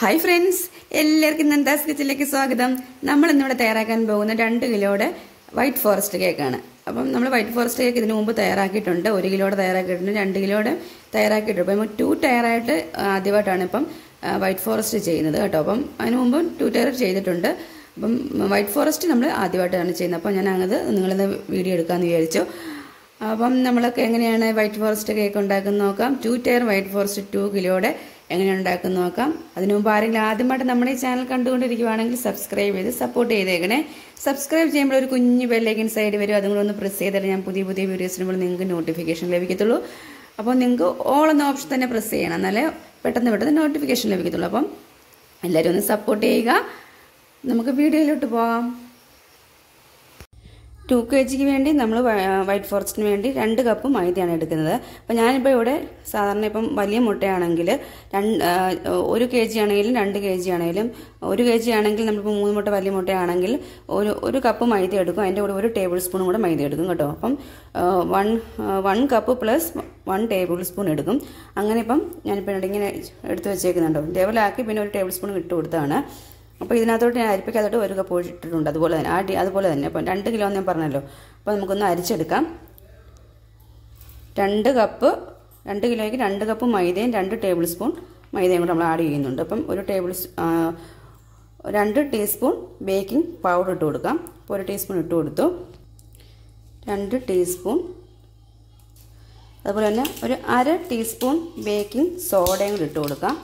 Hi friends എല്ലാവർക്കും നന്ദാസ് കിച്ചണിലേക്ക് സ്വാഗതം നമ്മൾ ഇന്നിവിടെ തയ്യാറാക്കാൻ പോകുന്ന രണ്ട് കിലോയുടെ വൈറ്റ് ഫോറസ്റ്റ് കേക്കാണ് അപ്പം നമ്മൾ വൈറ്റ് ഫോറസ്റ്റ് കേക്ക് ഇതിനു മുമ്പ് തയ്യാറാക്കിയിട്ടുണ്ട് ഒരു കിലോയുടെ തയ്യാറാക്കിയിട്ടുണ്ട് രണ്ട് കിലോയുടെ തയ്യാറാക്കിയിട്ടുണ്ട് അപ്പം ടു ടയറായിട്ട് ആദ്യമായിട്ടാണ് ഇപ്പം വൈറ്റ് ഫോറസ്റ്റ് ചെയ്യുന്നത് കേട്ടോ അപ്പം അതിന് മുമ്പ് ടു ടയർ ചെയ്തിട്ടുണ്ട് അപ്പം വൈറ്റ് ഫോറസ്റ്റ് നമ്മൾ ആദ്യമായിട്ടാണ് ചെയ്യുന്നത് അപ്പം ഞാൻ അത് നിങ്ങളിന്ന് വീഡിയോ എടുക്കാമെന്ന് വിചാരിച്ചു അപ്പം നമ്മളൊക്കെ എങ്ങനെയാണ് വൈറ്റ് ഫോറസ്റ്റ് കേക്ക് ഉണ്ടാക്കുന്നത് നോക്കാം two tier white forest two കിലോയുടെ എങ്ങനെയാണ് ഉണ്ടാക്കുന്നത് നോക്കാം അതിനു മുമ്പ് ആരെങ്കിലും ആദ്യമായിട്ട് നമ്മുടെ ഈ ചാനൽ കണ്ടുകൊണ്ടിരിക്കുവാണെങ്കിൽ സബ്സ്ക്രൈബ് ചെയ്ത് സപ്പോർട്ട് ചെയ്തേക്കണേ സബ്സ്ക്രൈബ് ചെയ്യുമ്പോൾ ഒരു കുഞ്ഞ് ബെല്ലൈക്കൻ സൈഡ് വരും അതും കൂടെ ഒന്ന് പ്രസ് ചെയ്തിട്ട് ഞാൻ പുതിയ പുതിയ വീഡിയോസിന് മുകളിൽ നിങ്ങൾക്ക് നോട്ടിഫിക്കേഷൻ ലഭിക്കത്തുള്ളൂ അപ്പോൾ നിങ്ങൾക്ക് ഓൾ എന്ന ഓപ്ഷൻ തന്നെ പ്രസ് ചെയ്യണം എന്നാലേ പെട്ടെന്ന് പെട്ടെന്ന് നോട്ടിഫിക്കേഷൻ ലഭിക്കത്തുള്ളൂ അപ്പം എല്ലാവരും ഒന്ന് സപ്പോർട്ട് ചെയ്യുക നമുക്ക് വീഡിയോയിലോട്ട് പോകാം ടു കെ ജിക്ക് വേണ്ടി നമ്മൾ വൈറ്റ് ഫോറസ്റ്റിന് വേണ്ടി രണ്ട് കപ്പ് മൈദയാണ് എടുക്കുന്നത് അപ്പോൾ ഞാനിപ്പോൾ ഇവിടെ സാധാരണ ഇപ്പം വലിയ മുട്ടയാണെങ്കിൽ രണ്ട് ഒരു കെ ജി ആണെങ്കിലും രണ്ട് കെ ജി ആണെങ്കിലും ഒരു കെ ജി ആണെങ്കിൽ നമ്മളിപ്പോൾ മൂന്ന് മുട്ട വലിയ മുട്ടയാണെങ്കിൽ ഒരു ഒരു കപ്പ് മൈദ എടുക്കും അതിൻ്റെ കൂടെ ഒരു ടേബിൾ സ്പൂണും കൂടെ മൈദ എടുക്കും കേട്ടോ അപ്പം one one cup plus one tablespoon എടുക്കും അങ്ങനെ ഇപ്പം ഞാനിപ്പോൾ ഇങ്ങനെ എടുത്ത് വെച്ചേക്കുന്നുണ്ടോ ഇതേപോലെ ആക്കി പിന്നെ ഒരു ടേബിൾ സ്പൂൺ ഇട്ട് കൊടുത്താണ് അപ്പോൾ ഇതിനകത്തോട്ട് ഞാൻ അരിപ്പിക്കകത്തോട്ട് ഒരു കപ്പ് ഇട്ടിട്ടുണ്ട് അതുപോലെ തന്നെ ആടി അതുപോലെ തന്നെ അപ്പം രണ്ട് കിലോ ഞാൻ പറഞ്ഞല്ലോ അപ്പോൾ നമുക്കൊന്ന് അരിച്ചെടുക്കാം രണ്ട് കപ്പ് രണ്ട് കിലോയ്ക്ക് രണ്ട് കപ്പ് മൈദയും രണ്ട് ടേബിൾ സ്പൂൺ മൈദയും കൂടെ നമ്മൾ ആഡ് ചെയ്യുന്നുണ്ട് അപ്പം ഒരു ടേബിൾ രണ്ട് ടീസ്പൂൺ ബേക്കിംഗ് പൗഡർ ഇട്ട് കൊടുക്കാം അപ്പോൾ ഒരു ടീസ്പൂൺ ഇട്ട് കൊടുത്തു രണ്ട് ടീസ്പൂൺ അതുപോലെ തന്നെ ഒരു അര ടീസ്പൂൺ ബേക്കിംഗ് സോഡയും കൂടി ഇട്ട് കൊടുക്കാം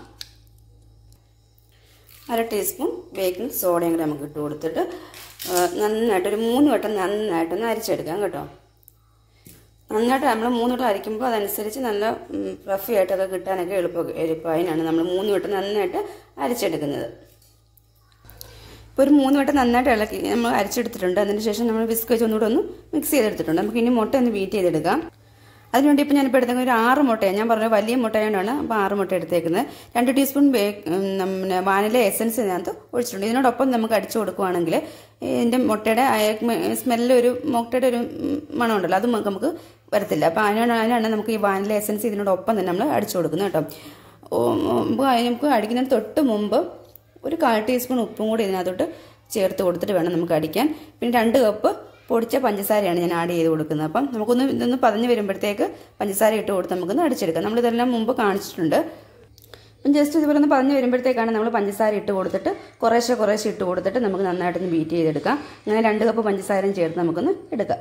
അര ടീസ്പൂൺ ബേക്കിംഗ് സോഡയും കൂടെ നമുക്ക് ഇട്ട് കൊടുത്തിട്ട് നന്നായിട്ട് ഒരു മൂന്ന് വട്ടം നന്നായിട്ടൊന്ന് അരിച്ചെടുക്കാം കേട്ടോ നന്നായിട്ട് നമ്മൾ മൂന്ന് വട്ടം അരിക്കുമ്പോൾ അതനുസരിച്ച് നല്ല ഫ്ലഫി ആയിട്ടൊക്കെ കിട്ടാനൊക്കെ എളുപ്പം എളുപ്പം അതിനാണ് നമ്മൾ മൂന്ന് വട്ടം നന്നായിട്ട് അരിച്ചെടുക്കുന്നത് ഇപ്പോൾ ഒരു മൂന്ന് വട്ടം നന്നായിട്ട് ഇളക്കി നമ്മൾ അരിച്ചെടുത്തിട്ടുണ്ട് അതിന് ശേഷം നമ്മൾ വിസ്ക് വെച്ച് ഒന്നുകൂടെ ഒന്ന് മിക്സ് ചെയ്തെടുത്തിട്ടുണ്ട് നമുക്ക് ഇനി മുട്ട ഒന്ന് ബീറ്റ് ചെയ്തെടുക്കാം അതിനുവേണ്ടി ഇപ്പോൾ ഞാനിപ്പോൾ എടുത്തേക്കുന്നത് ഒരു ആറ് മുട്ടയാണ് ഞാൻ പറഞ്ഞ വലിയ മുട്ടയാണ് അപ്പോൾ ആറ് മുട്ട എടുത്തേക്കുന്നത് രണ്ട് ടീസ്പൂൺ ബേക്ക് പിന്നെ വാനില എസൻസ് ഇതിനകത്ത് ഒഴിച്ചിട്ടുണ്ട് ഇതിനോടൊപ്പം നമുക്ക് അടിച്ചു കൊടുക്കുവാണെങ്കിൽ ഇതിൻ്റെ മുട്ടയുടെ സ്മെല്ല് ഒരു മുട്ടയുടെ ഒരു മണമുണ്ടല്ലോ അത് നമുക്ക് വരത്തില്ല അപ്പോൾ അതിനാണ് അതിനാണ് നമുക്ക് ഈ വാനില എസൻസ് ഇതിനോടൊപ്പം തന്നെ നമ്മൾ അടിച്ചു കൊടുക്കുന്നത് കേട്ടോ നമുക്ക് അടിക്കുന്നതിന് തൊട്ട് മുമ്പ് ഒരു കാൽ ടീസ്പൂൺ ഉപ്പും കൂടി ഇതിനകത്തോട്ട് ചേർത്ത് കൊടുത്തിട്ട് വേണം നമുക്ക് അടിക്കാൻ പിന്നെ രണ്ട് കപ്പ് പൊടിച്ച പഞ്ചസാരയാണ് ഞാൻ ആഡ് ചെയ്ത് കൊടുക്കുന്നത് അപ്പം നമുക്കൊന്ന് ഇതൊന്ന് പതഞ്ഞ് വരുമ്പോഴത്തേക്ക് പഞ്ചസാര ഇട്ട് കൊടുത്ത് നമുക്കൊന്ന് അടിച്ചെടുക്കാം നമ്മളിതെല്ലാം മുമ്പ് കാണിച്ചിട്ടുണ്ട് അപ്പം ജസ്റ്റ് ഇതുപോലെ ഒന്ന് പതഞ്ഞ് വരുമ്പോഴത്തേക്കാണ് നമ്മൾ പഞ്ചസാര ഇട്ട് കൊടുത്തിട്ട് കുറേശ്ശെ കുറേശ്ശെ ഇട്ട് കൊടുത്തിട്ട് നമുക്ക് നന്നായിട്ടൊന്ന് ബീറ്റ് ചെയ്തെടുക്കാം അങ്ങനെ രണ്ട് കപ്പ് പഞ്ചസാരയും ചേർത്ത് നമുക്കൊന്ന് എടുക്കാം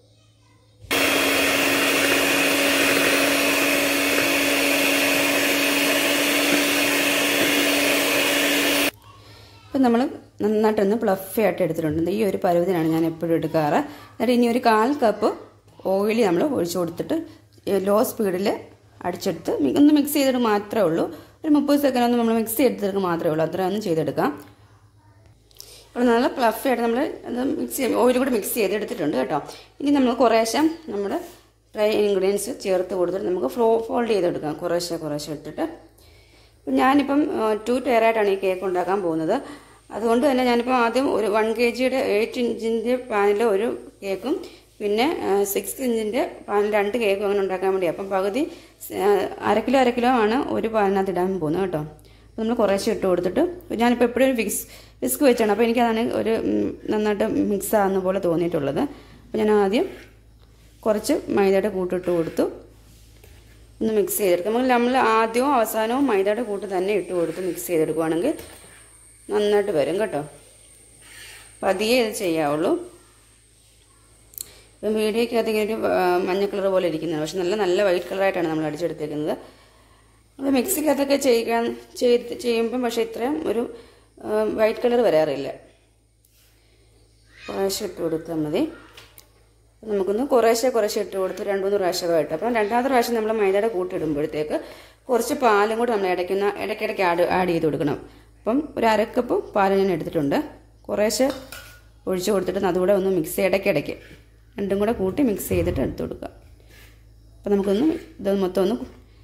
ഇപ്പം നമ്മൾ നന്നായിട്ടൊന്ന് ഫ്ലഫി ആയിട്ട് എടുത്തിട്ടുണ്ട് ഈ ഒരു പരുവത്തിനാണ് ഞാൻ എപ്പോഴും എടുക്കാറ് എന്നിട്ട് ഇനി ഒരു കാൽ കപ്പ് ഓയിൽ നമ്മൾ ഒഴിച്ചു കൊടുത്തിട്ട് ലോ സ്പീഡിൽ അടിച്ചെടുത്ത് ഒന്ന് മിക്സ് ചെയ്തിട്ട് മാത്രമേ ഉള്ളൂ ഒരു മുപ്പത് സെക്കൻഡ് ഒന്ന് നമ്മൾ മിക്സ് ചെയ്തെടുക്കുക മാത്രമേ ഉള്ളൂ അത്ര ഒന്ന് ചെയ്തെടുക്കാം അപ്പോൾ നല്ല ഫ്ലഫി ആയിട്ട് നമ്മൾ അത് മിക്സ് ചെയ്ത് ഓയിൽ കൂടെ മിക്സ് ചെയ്തെടുത്തിട്ടുണ്ട് കേട്ടോ ഇനി നമ്മൾ കുറേശ്ശെ നമ്മുടെ ഡ്രൈ ഇൻഗ്രീഡിയൻസ് ചേർത്ത് കൊടുത്തിട്ട് നമുക്ക് ഫ്ലോ ഫോൾഡ് ചെയ്തെടുക്കാം കുറേശ്ശെ കുറേശ്ശെ ഇട്ടിട്ട് ഞാനിപ്പം ടു ടയറായിട്ടാണ് ഈ കേക്ക് ഉണ്ടാക്കാൻ പോകുന്നത് അതുകൊണ്ട് തന്നെ ഞാനിപ്പോൾ ആദ്യം ഒരു വൺ കെ ജിയുടെ എയ്റ്റ് ഇഞ്ചിൻ്റെ പാനിൽ ഒരു കേക്കും പിന്നെ സിക്സ് ഇഞ്ചിൻ്റെ പാനിൽ രണ്ട് കേക്കും അങ്ങനെ ഉണ്ടാക്കാൻ വേണ്ടി അപ്പം പകുതി അര കിലോ അര കിലോ ആണ് ഒരു പാനിനകത്ത് ഇടാൻ പോകുന്നത് കേട്ടോ അപ്പോൾ നമ്മൾ കുറേശ്ശെ ഇട്ട് കൊടുത്തിട്ട് ഞാനിപ്പോൾ എപ്പോഴും ഒരു വിക്സ് വിസ്ക് വെച്ചാണ് അപ്പോൾ എനിക്കതാണ് ഒരു നന്നായിട്ട് മിക്സ് ആകുന്ന പോലെ തോന്നിയിട്ടുള്ളത് അപ്പോൾ ഞാൻ ആദ്യം കുറച്ച് മൈദയുടെ കൂട്ടിട്ട് കൊടുത്തു ഒന്ന് മിക്സ് ചെയ്തെടുക്കാം നമ്മൾ നമ്മൾ ആദ്യവും അവസാനവും മൈദയുടെ കൂട്ട് തന്നെ ഇട്ട് കൊടുത്ത് മിക്സ് ചെയ്തെടുക്കുവാണെങ്കിൽ നന്നായിട്ട് വരും കേട്ടോ പതിയെ ഇത് ചെയ്യാവുള്ളൂ ഇപ്പം വീഡിയോയ്ക്കകത്ത് ഇങ്ങനെ ഒരു മഞ്ഞ കളർ പോലെ ഇരിക്കുന്നത് പക്ഷെ നല്ല നല്ല വൈറ്റ് കളറായിട്ടാണ് നമ്മൾ അടിച്ചെടുത്തേക്കുന്നത് നമ്മൾ മിക്സിക്കകത്തൊക്കെ ചെയ്യാൻ ചെയ്ത് ചെയ്യുമ്പം പക്ഷേ ഇത്രയും ഒരു വൈറ്റ് കളർ വരാറില്ല കുറേശ്ശെ ഇട്ട് കൊടുത്താൽ മതി നമുക്കൊന്ന് കുറേശ്ശെ കുറേശ്ശെ ഇട്ട് കൊടുത്ത് രണ്ട് മൂന്ന് പ്രാവശ്യമായിട്ട് അപ്പം രണ്ടാമത്തെ പ്രാവശ്യം നമ്മൾ മൈദയുടെ കൂട്ടിടുമ്പോഴത്തേക്ക് കുറച്ച് പാലും കൂടി നമ്മൾ ഇടയ്ക്കുന്ന ഇടയ്ക്കിടയ്ക്ക് ആഡ് ആഡ് ചെയ്ത് കൊടുക്കണം അപ്പം ഒരു അരക്കപ്പ് പാൽ ഞാൻ എടുത്തിട്ടുണ്ട് കുറേശ്ശെ ഒഴിച്ചു കൊടുത്തിട്ട് അതുകൂടെ ഒന്ന് മിക്സ് ഇടയ്ക്കിടയ്ക്ക് രണ്ടും കൂടെ കൂട്ടി മിക്സ് ചെയ്തിട്ട് എടുത്ത് കൊടുക്കുക അപ്പം നമുക്കൊന്ന് ഇത് മൊത്തം ഒന്ന്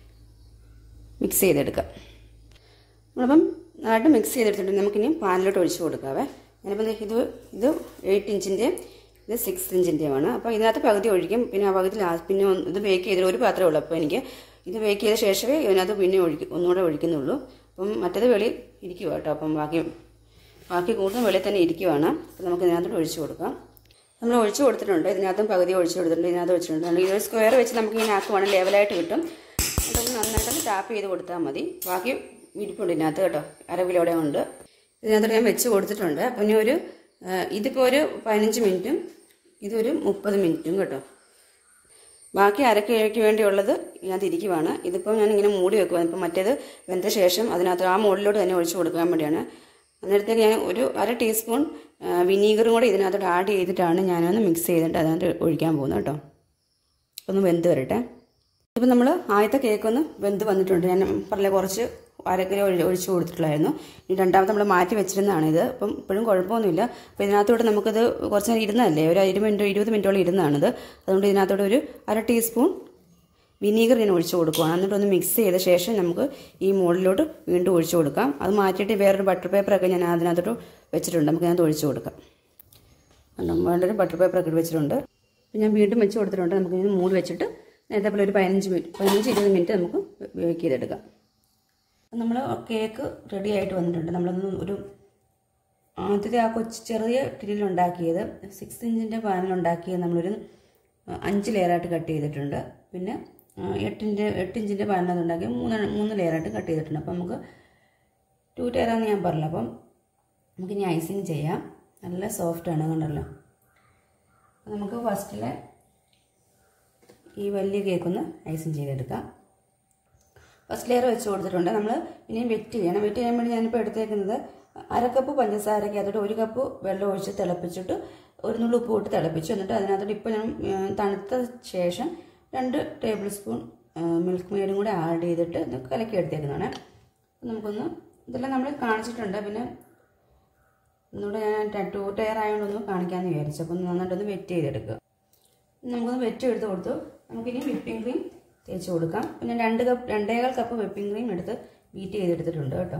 മിക്സ് ചെയ്തെടുക്കാം നമ്മളിപ്പം നന്നായിട്ട് മിക്സ് ചെയ്തെടുത്തിട്ട് നമുക്കിനി പാലിലോട്ട് ഒഴിച്ച് കൊടുക്കാവേ ഞാനിപ്പം ഇത് ഇത് എയ്റ്റ് ഇഞ്ചിൻ്റെ ഇത് സിക്സ് ഇഞ്ചിൻ്റെയാണ് അപ്പോൾ ഇതിനകത്ത് പകുതി ഒഴിക്കും പിന്നെ ആ പകുതി ലാസ്റ്റ് പിന്നെ ഇത് ബേക്ക് ചെയ്തിട്ട് ഒരു പാത്രമേ ഉള്ളൂ അപ്പോൾ എനിക്ക് ഇത് ബേക്ക് ചെയ്ത ശേഷമേ ഇതിനകത്ത് പിന്നെ ഒഴിക്കും ഒന്നുകൂടെ ഒഴിക്കുന്നുള്ളൂ അപ്പം മറ്റേത് വെളി ഇരിക്കുക കേട്ടോ അപ്പം ബാക്കി ബാക്കി കൂടുതൽ വെളിയിൽ തന്നെ ഇരിക്കുവാണ് അപ്പം നമുക്ക് ഇതിനകത്തോട്ട് ഒഴിച്ചു കൊടുക്കാം നമ്മൾ ഒഴിച്ചു കൊടുത്തിട്ടുണ്ട് ഇതിനകത്തും പകുതി ഒഴിച്ചു കൊടുത്തിട്ടുണ്ട് ഇതിനകത്ത് വെച്ചിട്ടുണ്ട് ഇതൊരു സ്ക്വയർ വെച്ച് നമുക്ക് ഇങ്ങനെ ആക്കുവാണെങ്കിൽ ലെവലായിട്ട് കിട്ടും അതൊന്ന് നന്നായിട്ടൊന്ന് ടാപ്പ് ചെയ്ത് കൊടുത്താൽ മതി ബാക്കി ഇരിപ്പുണ്ട് ഇതിനകത്ത് കേട്ടോ അര കിലോടെ ഉണ്ട് ഇതിനകത്തോട്ട് ഞാൻ വെച്ച് കൊടുത്തിട്ടുണ്ട് അപ്പം ഇനി ഒരു ആ, ഇതിപ്പോൾ ഒരു പതിനഞ്ച് മിനിറ്റും ഇതൊരു മുപ്പത് മിനിറ്റും കേട്ടോ ബാക്കി അരക്കിഴയ്ക്ക് വേണ്ടിയുള്ളത് ഇതിനകത്ത് ഇരിക്കുവാണ് ഇതിപ്പോൾ ഞാൻ ഇങ്ങനെ മൂടി വെക്കുക ഇപ്പം മറ്റേത് വെന്ത ശേഷം അതിനകത്ത് ആ മുകളിലോട്ട് തന്നെ ഒഴിച്ച് കൊടുക്കാൻ വേണ്ടിയാണ് അന്നേരത്തേക്ക് ഞാൻ ഒരു അര ടീസ്പൂൺ ആ, വിനീഗറും കൂടെ ഇതിനകത്തോട്ട് ആഡ് ചെയ്തിട്ടാണ് ഞാനൊന്ന് മിക്സ് ചെയ്തിട്ട് അതിനകത്ത് ഒഴിക്കാൻ പോകുന്നത് കേട്ടോ ഒന്ന് വെന്ത് വരട്ടെ ഇപ്പം നമ്മൾ ആദ്യത്തെ കേക്ക് ഒന്ന് വെന്ത് വന്നിട്ടുണ്ട് ഞാൻ പറഞ്ഞ കുറച്ച് അര കിലോ ഒഴി- ഒഴിച്ച് കൊടുത്തിട്ടുള്ളായിരുന്നു ഇനി രണ്ടാമത്തെ നമ്മൾ മാറ്റി വെച്ചിരുന്നതാണ് ഇത് അപ്പം ഇപ്പോഴും കുഴപ്പമൊന്നുമില്ല അപ്പോൾ ഇതിനകത്തോട്ട് നമുക്കിത് കുറച്ച് നേരം ഇരുന്നതല്ലേ ഒരു ഇരുപത് മിനിറ്റ് ഇരുപത് മിനിറ്റോളം ഇരുന്നാണിത് അതുകൊണ്ട് ഇതിനകത്തോട്ട് ഒരു അര ടീസ്പൂൺ വിനീഗർ ഞാൻ ഒഴിച്ച് കൊടുക്കുകയാണ് എന്നിട്ട് ഒന്ന് മിക്സ് ചെയ്ത ശേഷം നമുക്ക് ഈ മുകളിലോട്ട് വീണ്ടും ഒഴിച്ച് കൊടുക്കാം അത് മാറ്റിയിട്ട് വേറൊരു ബട്ടർ പേപ്പറൊക്കെ ഞാൻ അതിനകത്തോട്ട് വെച്ചിട്ടുണ്ട് നമുക്ക് അതിനകത്ത് ഒഴിച്ച് കൊടുക്കാം കണ്ടോ വേണ്ടൊരു ബട്ടർ പേപ്പറൊക്കെ വെച്ചിട്ടുണ്ട് അപ്പം ഞാൻ വീണ്ടും വെച്ച് കൊടുത്തിട്ടുണ്ട് നമുക്ക് ഇതിന് മൂടി വെച്ചിട്ട് നേരത്തെ പോലെ ഒരു പതിനഞ്ച് മിനിറ്റ് പതിനഞ്ച് ഇരുപത് മിനിറ്റ് നമുക്ക് ബേക്ക് ചെയ്തെടുക്കാം നമ്മൾ കേക്ക് റെഡി ആയിട്ട് വന്നിട്ടുണ്ട് നമ്മളൊന്ന് ഒരു ആദ്യത്തെ ആ കൊച്ചു ചെറിയ ടിന്നിലുണ്ടാക്കിയത് സിക്സ് ഇഞ്ചിൻ്റെ പാനിലുണ്ടാക്കിയത് നമ്മളൊരു അഞ്ച് ലെയറായിട്ട് കട്ട് ചെയ്തിട്ടുണ്ട് പിന്നെ ആ, എട്ടിൻ്റെ എട്ട് ഇഞ്ചിൻ്റെ പാനിനകത്ത് ഉണ്ടാക്കി മൂന്ന് മൂന്ന് ലെയറായിട്ട് കട്ട് ചെയ്തിട്ടുണ്ട് അപ്പം നമുക്ക് ടു ടയറാന്ന് ഞാൻ പറഞ്ഞില്ല അപ്പം നമുക്കിനി ഐസിങ് ചെയ്യാം നല്ല സോഫ്റ്റാണ് കണ്ടല്ലോ അപ്പം നമുക്ക് ഫസ്റ്റിലെ ഈ വലിയ കേക്കൊന്ന് ഐസിങ് ചെയ്തെടുക്കാം ഫസ്റ്റ് ലെയർ വെച്ച് കൊടുത്തിട്ടുണ്ട് നമ്മൾ ഇനിയും വെറ്റ് ചെയ്യണം വെറ്റ് ചെയ്യാൻ വേണ്ടി ഞാനിപ്പോൾ എടുത്തേക്കുന്നത് അര കപ്പ് പഞ്ചസാരയ്ക്ക് അതോട്ട് ഒരു കപ്പ് വെള്ളം ഒഴിച്ച് തിളപ്പിച്ചിട്ട് ഒരു നുള്ളു ഉപ്പ് ഇട്ട് തിളപ്പിച്ചു എന്നിട്ട് അതിനകത്തോട്ട് ഇപ്പോൾ ഞാൻ ഉം, തണുത്ത ശേഷം രണ്ട് ടേബിൾ സ്പൂൺ മിൽക്ക് മെയ്ഡും കൂടെ ആഡ് ചെയ്തിട്ട് ഇത് കലക്കി എടുത്തേക്കുന്നതാണ് അപ്പം നമുക്കൊന്ന് ഇതെല്ലാം നമ്മൾ കാണിച്ചിട്ടുണ്ട് പിന്നെ ഒന്നുകൂടെ ഞാൻ ടു ടയർ ആയതുകൊണ്ടൊന്ന് കാണിക്കാമെന്ന് വിചാരിച്ചു അപ്പം നന്നായിട്ടൊന്ന് വെറ്റ് ചെയ്തെടുക്കുക നമുക്കൊന്ന് വെറ്റ് എടുത്ത് കൊടുത്തു നമുക്കിനി വിപ്പിംഗ് ക്രീം തേച്ച് കൊടുക്കാം പിന്നെ രണ്ട് കപ്പ് രണ്ടേകാൽ കപ്പ് വിപ്പിംഗ് ക്രീം എടുത്ത് ബീറ്റ് ചെയ്തെടുത്തിട്ടുണ്ട് കേട്ടോ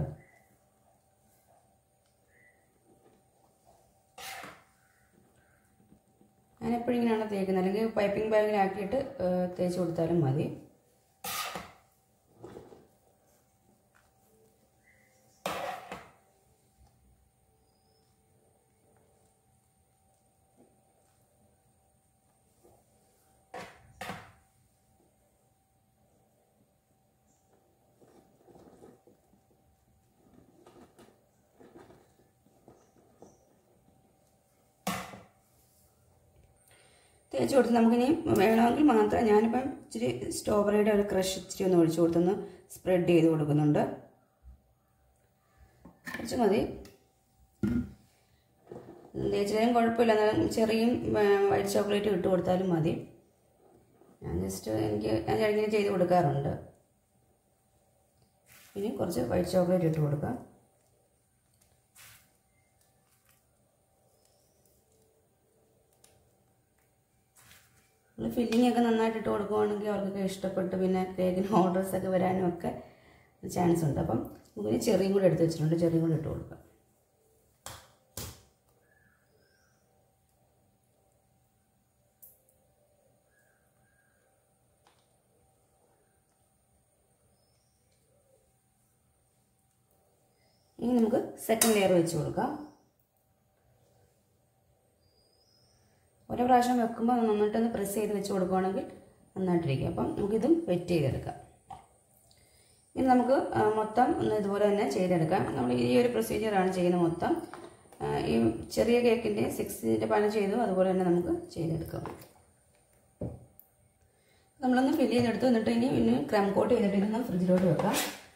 ഞാൻ എപ്പോഴും ഇങ്ങനെയാണ് തേക്കുന്നത് അല്ലെങ്കിൽ പൈപ്പിംഗ് ബാഗിലാക്കിയിട്ട് ഏഹ്, തേച്ച് കൊടുത്താലും മതി തേച്ച് കൊടുത്ത് നമുക്കിനി വേണമെങ്കിൽ മാത്രം ഞാനിപ്പം ഇച്ചിരി സ്ട്രോബെറിയുടെ ഒരു ക്രഷ് ഇച്ചിരി ഒന്ന് ഒഴിച്ചു കൊടുത്തൊന്ന് സ്പ്രെഡ് ചെയ്ത് കൊടുക്കുന്നുണ്ട് കുറച്ച് മതി തേച്ചിലും കുഴപ്പമില്ല എന്നാലും ചെറിയും വൈറ്റ് ചോക്ലേറ്റ് ഇട്ട് കൊടുത്താലും മതി ഞാൻ ജസ്റ്റ് എനിക്ക് ഞാൻ ഇങ്ങനെ ചെയ്ത് കൊടുക്കാറുണ്ട് ഇനി കുറച്ച് വൈറ്റ് ചോക്ലേറ്റ് ഇട്ട് കൊടുക്കാം നമ്മൾ ഫില്ലിംഗ് ഒക്കെ നന്നായിട്ട് ഇട്ട് കൊടുക്കുവാണെങ്കിൽ അവർക്കൊക്കെ ഇഷ്ടപ്പെട്ട് പിന്നെ കേക്കിന് ഓർഡേഴ്സ് ഒക്കെ വരാനും ഒക്കെ ചാൻസ് ഉണ്ട് അപ്പം നമുക്കിനി ചെറിയും കൂടെ എടുത്ത് വെച്ചിട്ടുണ്ട് ചെറിയും കൂടെ ഇട്ട് കൊടുക്കാം ഇനി നമുക്ക് സെക്കൻഡ് ലെയർ വെച്ച് കൊടുക്കാം ഓരോ പ്രാവശ്യം വെക്കുമ്പോൾ നന്നായിട്ടൊന്ന് പ്രസ് ചെയ്ത് വെച്ച് കൊടുക്കുകയാണെങ്കിൽ നന്നായിട്ടിരിക്കും അപ്പം നമുക്കിതും വെറ്റ് ചെയ്തെടുക്കാം ഇനി നമുക്ക് ആ, മൊത്തം ഒന്ന് ഇതുപോലെ തന്നെ ചെയ്തെടുക്കാം നമ്മൾ ഈ ഒരു പ്രൊസീജിയറാണ് ചെയ്യുന്നത് മൊത്തം ആ, ഈ ചെറിയ കേക്കിൻ്റെ സിക്സിൻ്റെ പന ചെയ്തു അതുപോലെ തന്നെ നമുക്ക് ചെയ്തെടുക്കാം നമ്മളൊന്ന് ഫില്ല് ചെയ്തെടുത്തു എന്നിട്ട് ഇനി ഇനി ക്രം കോട്ട് ചെയ്തിട്ട് ഇതൊന്ന് ഫ്രിഡ്ജിലോട്ട് വെക്കാം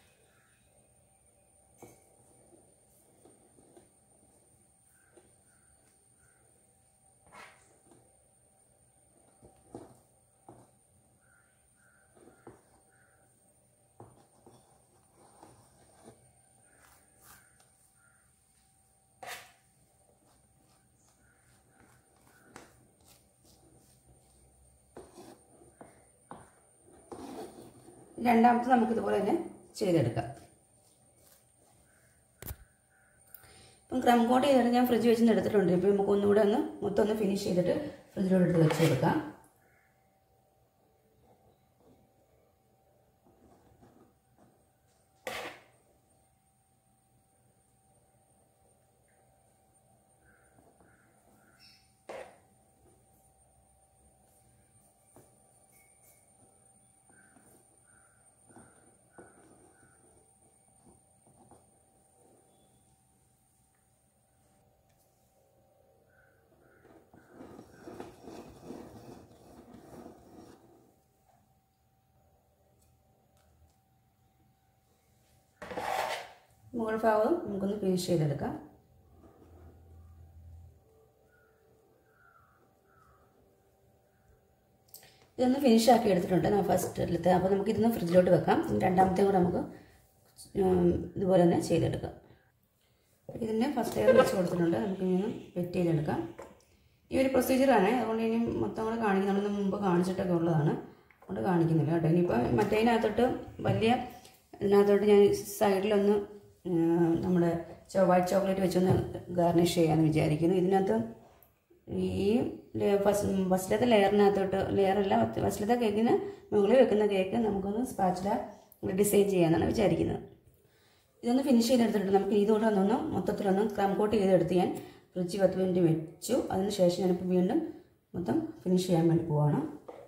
രണ്ടാമത്തെ നമുക്ക് ഇതുപോലെ തന്നെ ചെയ്തെടുക്കാം ഇപ്പം ക്രം കോട്ട് ചെയ്തിട്ട് ഞാൻ ഫ്രിഡ്ജ് വെച്ചിട്ട് എടുത്തിട്ടുണ്ട് ഇപ്പം നമുക്ക് ഒന്നുകൂടെ ഒന്ന് മൊത്തം ഒന്ന് ഫിനിഷ് ചെയ്തിട്ട് ഫ്രിഡ്ജിലോട്ട് എടുത്ത് വെച്ച് കൊടുക്കാം മുകൾ ഭാഗം നമുക്കൊന്ന് ഫിനിഷ് ചെയ്തെടുക്കാം ഇതൊന്ന് ഫിനിഷ് ആക്കി എടുത്തിട്ടുണ്ട് ഞാൻ ഫസ്റ്റിലത്തെ അപ്പോൾ നമുക്ക് ഇതൊന്ന് ഫ്രിഡ്ജിലോട്ട് വെക്കാം രണ്ടാമത്തെ കൂടെ നമുക്ക് ഉം, ഇതുപോലെ തന്നെ ചെയ്തെടുക്കാം ഇതിൻ്റെ ഫസ്റ്റ് ലെയർ വെച്ച് കൊടുത്തിട്ടുണ്ട് നമുക്ക് ഇനി വെറ്റ് ചെയ്തെടുക്കാം ഈ ഒരു പ്രൊസീജിയറാണ് അതുകൊണ്ട് ഇനി മൊത്തം കൂടെ കാണിക്കും നമ്മൾ മുമ്പ് കാണിച്ചിട്ടൊക്കെ ഉള്ളതാണ് അതുകൊണ്ട് കാണിക്കുന്നില്ല കേട്ടോ ഇനിയിപ്പോൾ മറ്റേതിനകത്തോട്ട് വലിയ ഇതിനകത്തോട്ട് ഞാൻ സൈഡിലൊന്ന് ഉം, നമ്മുടെ ചോ- വൈറ്റ് ചോക്ലേറ്റ് വെച്ചൊന്ന് ഗാർണിഷ് ചെയ്യാമെന്ന് വിചാരിക്കുന്നു ഇതിനകത്ത് ഈ ലേ- ഫസ്റ്റ് ഫസ്റ്റിലത്തെ ലെയറിനകത്തോട്ട് ലെയറല്ല ഫസ്റ്റിലത്തെ കേക്കിന് മുകളിൽ വെക്കുന്ന കേക്ക് നമുക്കൊന്ന് സ്പാച്ചില ഡിസൈൻ ചെയ്യാമെന്നാണ് വിചാരിക്കുന്നത് ഇതൊന്ന് ഫിനിഷ് ചെയ്തെടുത്തിട്ട് നമുക്ക് ഇതുകൂടെ ഒന്നൊന്ന് മൊത്തത്തിലൊന്ന് ക്രം കോട്ട് ചെയ്തെടുത്ത് ഞാൻ ഫ്രിഡ്ജ് പത്ത് മിനിറ്റ് വെച്ചു അതിന് ശേഷം ഞാനിപ്പോൾ വീണ്ടും മൊത്തം ഫിനിഷ് ചെയ്യാൻ വേണ്ടി പോവാണ്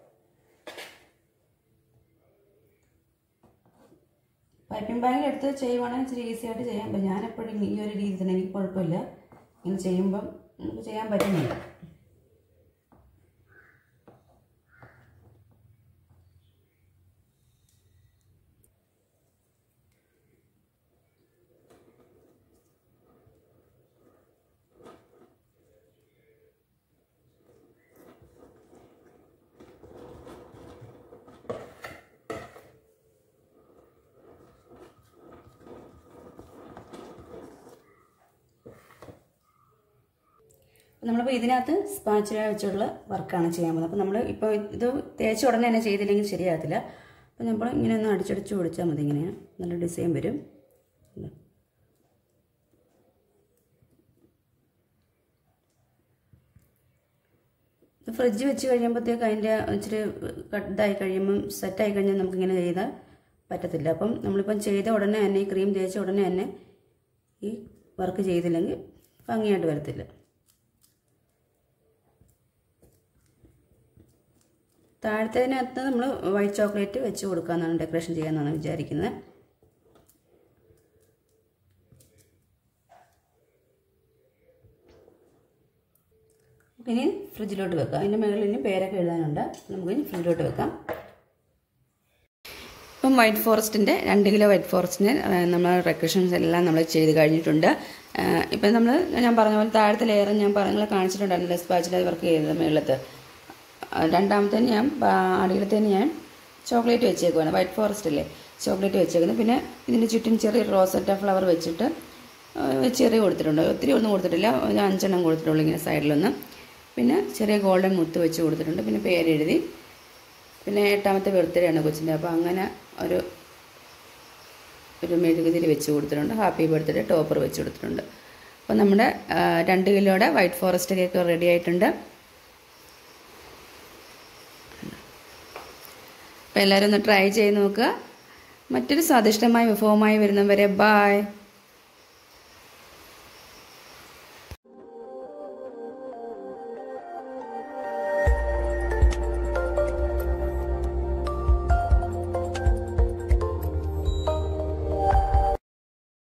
പൈപ്പിംഗ് ബാഗിൽ എടുത്ത് ചെയ്യുവാണെങ്കിൽ ഇച്ചിരി ഈസി ആയിട്ട് ചെയ്യാൻ പറ്റും ഞാനെപ്പോഴും ഈ ഒരു രീതി തന്നെ എനിക്ക് കുഴപ്പമില്ല ഇങ്ങനെ ചെയ്യുമ്പം നമുക്ക് ചെയ്യാൻ പറ്റുന്നില്ല നമ്മളിപ്പോൾ ഇതിനകത്ത് സ്പാച്ചില വെച്ചുള്ള വർക്കാണ് ചെയ്യാൻ പോകുന്നത് അപ്പോൾ നമ്മൾ ഇപ്പോൾ ഇത് തേച്ച ഉടനെ തന്നെ ചെയ്തില്ലെങ്കിൽ ശരിയാകത്തില്ല അപ്പോൾ നമ്മൾ ഇങ്ങനെ ഒന്ന് അടിച്ചടിച്ച് കൊടുത്താൽ മതി ഇങ്ങനെ നല്ല ഡിസൈൻ വരും ഇല്ല. ഇത് ഫ്രിഡ്ജ് വെച്ച് കഴിയുമ്പോഴത്തേക്ക് അതിൻ്റെ ഇച്ചിരി ഇതായി കഴിയുമ്പം സെറ്റായി കഴിഞ്ഞാൽ നമുക്കിങ്ങനെ ചെയ്താൽ പറ്റത്തില്ല അപ്പം നമ്മളിപ്പം ചെയ്ത ഉടനെ തന്നെ ഈ ക്രീം തേച്ച ഉടനെ തന്നെ ഈ വർക്ക് ചെയ്തില്ലെങ്കിൽ ഭംഗിയായിട്ട് വരത്തില്ല താഴത്തേനകത്ത് നമ്മൾ വൈറ്റ് ചോക്ലേറ്റ് വെച്ച് കൊടുക്കാമെന്നാണ് ഡെക്കറേഷൻ ചെയ്യാമെന്നാണ് വിചാരിക്കുന്നത് ഇനി ഫ്രിഡ്ജിലോട്ട് വെക്കാം അതിൻ്റെ മുകളിൽ ഇനി പേരൊക്കെ എഴുതാനുണ്ട് നമുക്കിനി ഫ്രിഡ്ജിലോട്ട് വെക്കാം ഇപ്പം വൈറ്റ് ഫോറസ്റ്റിൻ്റെ രണ്ട് കിലോ വൈറ്റ് ഫോറസ്റ്റിന് നമ്മൾ ഡെക്കറേഷൻസ് എല്ലാം നമ്മൾ ചെയ്ത് കഴിഞ്ഞിട്ടുണ്ട് ഇപ്പം നമ്മൾ ഞാൻ പറഞ്ഞ പോലെ താഴത്തെ ലെയർ ഞാൻ പറഞ്ഞ കാണിച്ചിട്ടുണ്ടായിരുന്നില്ല സ്പാച്ചിൽ വർക്ക് ചെയ്തത് മുകളിലത്ത് രണ്ടാമത്തേന് ഞാൻ അടിയിലത്തേന് ഞാൻ ചോക്ലേറ്റ് വെച്ചേക്കുവാണ് വൈറ്റ് ഫോറസ്റ്റ് അല്ലേ ചോക്ലേറ്റ് വെച്ചേക്കുന്നത് പിന്നെ ഇതിൻ്റെ ചുറ്റും ചെറിയ റോസറ്റ ഫ്ലവർ വെച്ചിട്ട് ചെറിയ കൊടുത്തിട്ടുണ്ട് ഒത്തിരി ഒന്നും കൊടുത്തിട്ടില്ല ഒരു അഞ്ചെണ്ണം കൊടുത്തിട്ടുള്ളൂ ഇങ്ങനെ സൈഡിലൊന്ന് പിന്നെ ചെറിയ ഗോൾഡൻ മുത്ത് വെച്ച് കൊടുത്തിട്ടുണ്ട് പിന്നെ പേരെഴുതി പിന്നെ എട്ടാമത്തെ ബർത്ത്ഡേ കൊച്ചിൻ്റെ അപ്പോൾ അങ്ങനെ ഒരു ഒരു മെഴുകുതിരി വെച്ച് കൊടുത്തിട്ടുണ്ട് ഹാപ്പി ബർത്ത്ഡേ ടോപ്പർ വെച്ച് കൊടുത്തിട്ടുണ്ട് അപ്പോൾ നമ്മുടെ ആ, രണ്ട് കിലോയുടെ വൈറ്റ് ഫോറസ്റ്റ് കേക്ക് റെഡി ആയിട്ടുണ്ട് അപ്പോൾ എല്ലാവരും ഒന്ന് ട്രൈ ചെയ്ത് നോക്കുക മറ്റൊരു സ്വാദിഷ്ടമായ വിഭവമായി വരുന്നവരെ ബായ്